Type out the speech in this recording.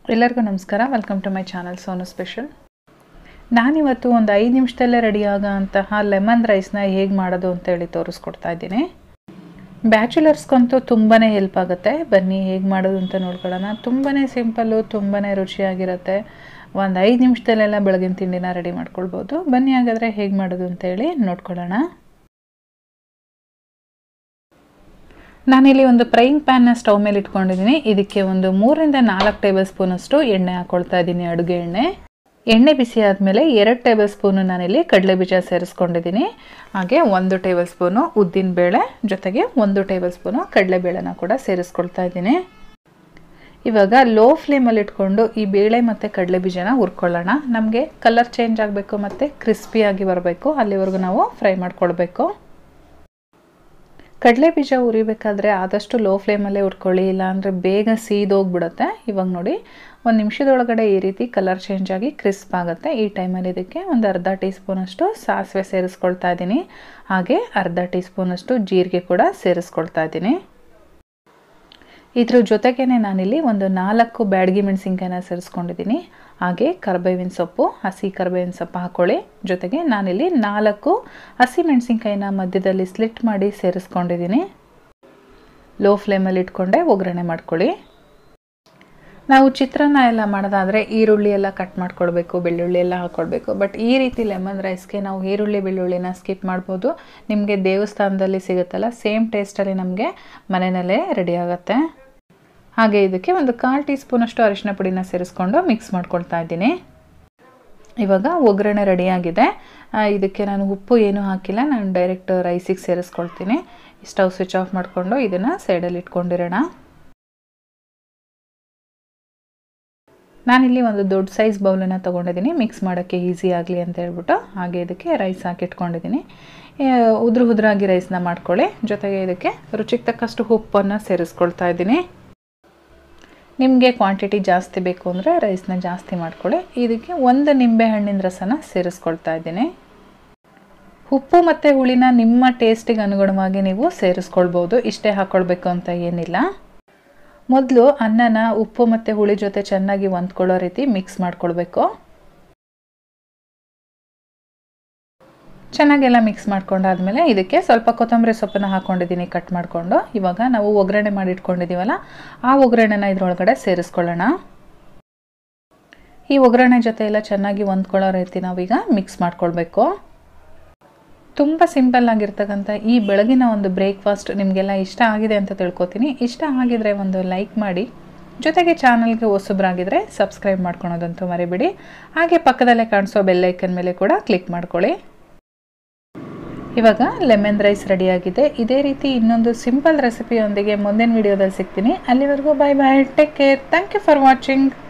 ಎಲ್ಲರಿಗೂ ನಮಸ್ಕಾರ welcome to my channel Sonu special ನಾನಿವತ್ತು ಒಂದು ಐದು ನಿಮಿಷದಲ್ಲೇ ರೆಡಿ ಆಗೋ ಅಂತಹ ಲೆಮನ್ ರೈಸ್ನ ಹೇಗೆ ಮಾಡೋದು ಅಂತೇಳಿ ತೋರಿಸ್ಕೊಡ್ತಾ ಇದ್ದೀನಿ ಬ್ಯಾಚುಲರ್ಸ್ಗಂತೂ ತುಂಬಾ ಹೆಲ್ಪ್ ಆಗುತ್ತೆ ಬನ್ನಿ ಹೇಗೆ ಮಾಡೋದು ಅಂತ ನೋಡ್ಕೊಳ್ಳೋಣ ತುಂಬಾ ಸಿಂಪಲ್ಲು ತುಂಬಾ ರುಚಿಯಾಗಿರುತ್ತೆ ಒಂದು ಐದು ನಿಮಿಷದಲ್ಲೆಲ್ಲ ಬೆಳಗಿನ ತಿಂಡಿನ ರೆಡಿ ಮಾಡ್ಕೊಳ್ಬೋದು ಬನ್ನಿ ಹಾಗಾದರೆ ಹೇಗೆ ಮಾಡೋದು ಅಂತೇಳಿ ನೋಡ್ಕೊಳ್ಳೋಣ ನಾನಿಲ್ಲಿ ಒಂದು ಫ್ರೈಯಿಂಗ್ ಪ್ಯಾನ್ನ ಸ್ಟವ್ ಮೇಲೆ ಇಟ್ಕೊಂಡಿದ್ದೀನಿ ಇದಕ್ಕೆ ಒಂದು ಮೂರರಿಂದ ನಾಲ್ಕು ಟೇಬಲ್ ಸ್ಪೂನಷ್ಟು ಎಣ್ಣೆ ಹಾಕ್ಕೊಳ್ತಾ ಇದ್ದೀನಿ ಅಡುಗೆ ಎಣ್ಣೆ ಎಣ್ಣೆ ಬಿಸಿ ಆದಮೇಲೆ ಎರಡು ಟೇಬಲ್ ಸ್ಪೂನು ನಾನಿಲ್ಲಿ ಕಡಲೆ ಬೀಜ ಸೇರಿಸ್ಕೊಂಡಿದ್ದೀನಿ ಹಾಗೆ ಒಂದು ಟೇಬಲ್ ಸ್ಪೂನು ಉದ್ದಿನ ಬೇಳೆ ಜೊತೆಗೆ ಒಂದು ಟೇಬಲ್ ಸ್ಪೂನು ಕಡಲೆಬೇಳೆನ ಕೂಡ ಸೇರಿಸ್ಕೊಳ್ತಾ ಇದ್ದೀನಿ ಇವಾಗ ಲೋ ಫ್ಲೇಮಲ್ಲಿ ಇಟ್ಕೊಂಡು ಈ ಬೇಳೆ ಮತ್ತು ಕಡಲೆ ಬೀಜನ ಹುರ್ಕೊಳ್ಳೋಣ ನಮಗೆ ಕಲರ್ ಚೇಂಜ್ ಆಗಬೇಕು ಮತ್ತು ಕ್ರಿಸ್ಪಿಯಾಗಿ ಬರಬೇಕು ಅಲ್ಲಿವರೆಗೂ ನಾವು ಫ್ರೈ ಮಾಡ್ಕೊಳ್ಬೇಕು ಕಡಲೆ ಬೀಜ ಉರಿಬೇಕಾದ್ರೆ ಆದಷ್ಟು ಲೋ ಫ್ಲೇಮಲ್ಲೇ ಹುರ್ಕೊಳ್ಳಿ ಇಲ್ಲಾಂದರೆ ಬೇಗ ಸೀದೋಗ್ಬಿಡುತ್ತೆ ಇವಾಗ ನೋಡಿ ಒಂದು ನಿಮಿಷದೊಳಗಡೆ ಈ ರೀತಿ ಕಲರ್ ಚೇಂಜ್ ಆಗಿ ಕ್ರಿಸ್ಪ್ ಆಗುತ್ತೆ ಈ ಟೈಮಲ್ಲಿ ಇದಕ್ಕೆ ಒಂದು ಅರ್ಧ ಟೀ ಸ್ಪೂನಷ್ಟು ಸಾಸಿವೆ ಸೇರಿಸ್ಕೊಳ್ತಾ ಇದ್ದೀನಿ ಹಾಗೆ ಅರ್ಧ ಟೀ ಸ್ಪೂನಷ್ಟು ಜೀರಿಗೆ ಕೂಡ ಸೇರಿಸ್ಕೊಳ್ತಾ ಇದ್ದೀನಿ ಇದ್ರ ಜೊತೆಗೇ ನಾನಿಲ್ಲಿ ಒಂದು ನಾಲ್ಕು ಬ್ಯಾಡಗಿ ಮೆಣಸಿನ್ಕಾಯಿನ ಸೇರಿಸ್ಕೊಂಡಿದ್ದೀನಿ ಹಾಗೆ ಕರ್ಬೇವಿನ ಸೊಪ್ಪು ಹಸಿ ಕರ್ಬೇವಿನ ಸೊಪ್ಪು ಹಾಕ್ಕೊಳ್ಳಿ ಜೊತೆಗೆ ನಾನಿಲ್ಲಿ ನಾಲ್ಕು ಹಸಿ ಮೆಣಸಿನ್ಕಾಯಿನ ಮಧ್ಯದಲ್ಲಿ ಸ್ಲಿಟ್ ಮಾಡಿ ಸೇರಿಸ್ಕೊಂಡಿದ್ದೀನಿ ಲೋ ಫ್ಲೇಮಲ್ಲಿ ಇಟ್ಕೊಂಡೆ ಒಗ್ಗರಣೆ ಮಾಡ್ಕೊಳ್ಳಿ ನಾವು ಚಿತ್ರಾನ್ನ ಎಲ್ಲ ಮಾಡೋದಾದರೆ ಈರುಳ್ಳಿ ಎಲ್ಲ ಕಟ್ ಮಾಡ್ಕೊಳ್ಬೇಕು ಬೆಳ್ಳುಳ್ಳಿ ಎಲ್ಲ ಹಾಕ್ಕೊಳ್ಬೇಕು ಬಟ್ ಈ ರೀತಿ ಲೆಮನ್ ರೈಸ್ಗೆ ನಾವು ಈರುಳ್ಳಿ ಬೆಳ್ಳುಳ್ಳಿನ ಸ್ಕಿಪ್ ಮಾಡ್ಬೋದು ನಿಮಗೆ ದೇವಸ್ಥಾನದಲ್ಲಿ ಸಿಗುತ್ತಲ್ಲ ಸೇಮ್ ಟೇಸ್ಟಲ್ಲಿ ನಮಗೆ ಮನೆಯಲ್ಲೇ ರೆಡಿ ಆಗುತ್ತೆ ಹಾಗೆ ಇದಕ್ಕೆ ಒಂದು ಕಾಲು ಟೀ ಸ್ಪೂನಷ್ಟು ಅರಿಶಿನ ಪುಡಿನ ಸೇರಿಸ್ಕೊಂಡು ಮಿಕ್ಸ್ ಮಾಡ್ಕೊಳ್ತಾ ಇದ್ದೀನಿ ಇವಾಗ ಒಗ್ಗರಣೆ ರೆಡಿಯಾಗಿದೆ ಇದಕ್ಕೆ ನಾನು ಉಪ್ಪು ಏನೂ ಹಾಕಿಲ್ಲ ನಾನು ಡೈರೆಕ್ಟ್ ರೈಸಿಗೆ ಸೇರಿಸ್ಕೊಳ್ತೀನಿ ಸ್ಟವ್ ಸ್ವಿಚ್ ಆಫ್ ಮಾಡಿಕೊಂಡು ಇದನ್ನು ಸೈಡಲ್ಲಿ ಇಟ್ಕೊಂಡಿರೋಣ ನಾನಿಲ್ಲಿ ಒಂದು ದೊಡ್ಡ ಸೈಜ್ ಬೌಲನ್ನು ತೊಗೊಂಡಿದ್ದೀನಿ ಮಿಕ್ಸ್ ಮಾಡೋಕ್ಕೆ ಈಸಿ ಆಗಲಿ ಅಂತ ಹೇಳ್ಬಿಟ್ಟು ಹಾಗೆ ಇದಕ್ಕೆ ರೈಸ್ ಹಾಕಿಟ್ಕೊಂಡಿದ್ದೀನಿ ಉದ್ರ ಉದ್ರಾಗಿ ರೈಸ್ನ ಮಾಡ್ಕೊಳ್ಳಿ ಜೊತೆಗೆ ಇದಕ್ಕೆ ರುಚಿಗೆ ತಕ್ಕಷ್ಟು ಉಪ್ಪನ್ನು ಸೇರಿಸ್ಕೊಳ್ತಾ ಇದ್ದೀನಿ ನಿಮಗೆ ಕ್ವಾಂಟಿಟಿ ಜಾಸ್ತಿ ಬೇಕು ಅಂದರೆ ರೈಸ್ನ ಜಾಸ್ತಿ ಮಾಡ್ಕೊಳ್ಳಿ ಇದಕ್ಕೆ ಒಂದು ನಿಂಬೆ ಹಣ್ಣಿನ ರಸನ ಸೇರಿಸ್ಕೊಳ್ತಾ ಇದ್ದೀನಿ ಉಪ್ಪು ಮತ್ತು ಹುಳಿನ ನಿಮ್ಮ ಟೇಸ್ಟಿಗೆ ಅನುಗುಣವಾಗಿ ನೀವು ಸೇರಿಸ್ಕೊಳ್ಬೋದು ಇಷ್ಟೇ ಹಾಕ್ಕೊಳ್ಬೇಕು ಅಂತ ಏನಿಲ್ಲ ಮೊದಲು ಅನ್ನನ ಉಪ್ಪು ಮತ್ತು ಹುಳಿ ಜೊತೆ ಚೆನ್ನಾಗಿ ಹೊಂದ್ಕೊಳ್ಳೋ ರೀತಿ ಮಿಕ್ಸ್ ಮಾಡ್ಕೊಳ್ಬೇಕು ಚೆನ್ನಾಗೆಲ್ಲ ಮಿಕ್ಸ್ ಮಾಡ್ಕೊಂಡಾದ್ಮೇಲೆ ಇದಕ್ಕೆ ಸ್ವಲ್ಪ ಕೊತ್ತಂಬರಿ ಸೊಪ್ಪನ್ನು ಹಾಕ್ಕೊಂಡಿದ್ದೀನಿ ಕಟ್ ಮಾಡಿಕೊಂಡು ಇವಾಗ ನಾವು ಒಗ್ಗರಣೆ ಮಾಡಿ ಇಟ್ಕೊಂಡಿದ್ದೀವಲ್ಲ ಆ ಒಗ್ಗರಣೆನ ಇದ್ರೊಳಗಡೆ ಸೇರಿಸ್ಕೊಳ್ಳೋಣ ಈ ಒಗ್ಗರಣೆ ಜೊತೆ ಎಲ್ಲ ಚೆನ್ನಾಗಿ ಹೊಂದ್ಕೊಳ್ಳೋ ರೀತಿ ನಾವೀಗ ಮಿಕ್ಸ್ ಮಾಡ್ಕೊಳ್ಬೇಕು ತುಂಬ ಸಿಂಪಲ್ ಆಗಿರ್ತಕ್ಕಂಥ ಈ ಬೆಳಗಿನ ಒಂದು ಬ್ರೇಕ್ಫಾಸ್ಟ್ ನಿಮಗೆಲ್ಲ ಇಷ್ಟ ಆಗಿದೆ ಅಂತ ತಿಳ್ಕೊತೀನಿ ಇಷ್ಟ ಆಗಿದರೆ ಒಂದು ಲೈಕ್ ಮಾಡಿ ಜೊತೆಗೆ ಚಾನಲ್ಗೆ ಹೊಸಬ್ರಾಗಿದ್ದರೆ ಸಬ್ಸ್ಕ್ರೈಬ್ ಮಾಡ್ಕೊಳೋದಂತೂ ಮರಿಬೇಡಿ ಹಾಗೆ ಪಕ್ಕದಲ್ಲೇ ಕಾಣಿಸೋ ಬೆಲ್ಲೈಕನ್ ಮೇಲೆ ಕೂಡ ಕ್ಲಿಕ್ ಮಾಡ್ಕೊಳ್ಳಿ ಇವಾಗ ಲೆಮನ್ ರೈಸ್ ರೆಡಿಯಾಗಿದೆ ಇದೇ ರೀತಿ ಇನ್ನೊಂದು ಸಿಂಪಲ್ ರೆಸಿಪಿಯೊಂದಿಗೆ ಮುಂದಿನ ವಿಡಿಯೋದಲ್ಲಿ ಸಿಗ್ತೀನಿ ಅಲ್ಲಿವರೆಗೂ bye bye take care thank you for watching